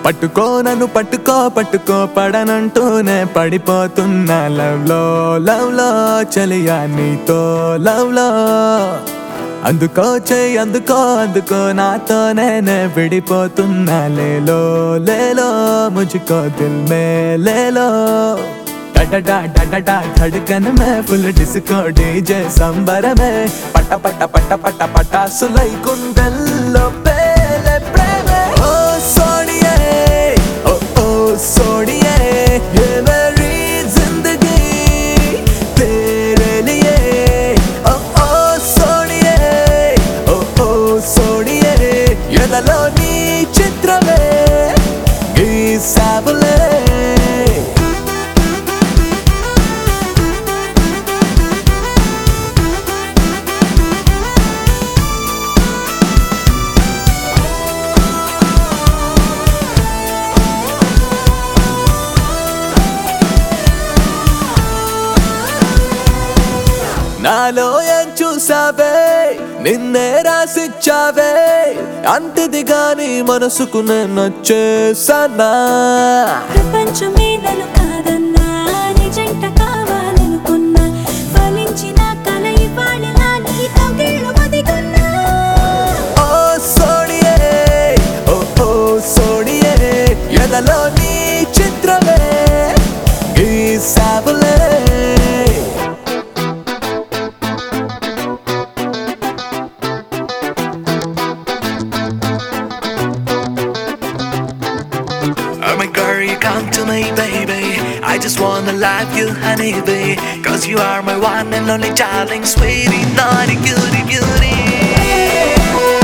పట్టుకో నన్ను పట్టుకో పట్టుకో పడనంటూనే పడిపోతున్నా లవ్ లో లవ్ లో చలియా నీతో లవ్ లో అందుకో చెయ్యి అందుకో అందుకో నాతో నేనే విడిపోతున్నా లేలో లేలో ముझको दिल में ले लो डडडा डडडा धड़कन में फुल डिस्को डीजे संबर में पट पट पट पट पटासुलై గుండెల్లో పేలే ప్రేమే ఓ సోనియే ఓ ఓ సోనియే ये मेरी जिंदगी तेरे लिए ఓ ఓ సోనియే ఓ ఓ సోనియే ఎదలో నీ చిత్రమే గీసాబులే నాలో ఏం చూసావే నిన్నే రాసిచ్చావే అంతది గాని మనసుకు నేను నచ్చేసనా ప్రపంచమే నన్ను కాదన్నా నిజంట కావాలనుకున్నా ఫలించిన కల ఇవాళలా నీతో గిళ్ళు ఒదిగున్నా ఓ సోడియే ఓ ఓ సోడియే ఎదలో నీ చిత్రమే గీసాబులే Oh my girl, you come to me, baby. I just wanna love you, honey, baby. Cause you are my one and only darling, sweetie, naughty, cutie, beauty.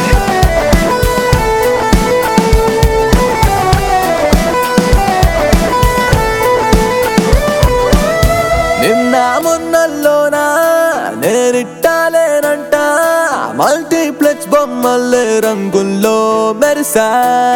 నిన్న మొన్నల్లోనా నేనిట్టాలేనంట మల్టీప్లెక్స్ బొమ్మల్లే రంగుల్లో మెరిసా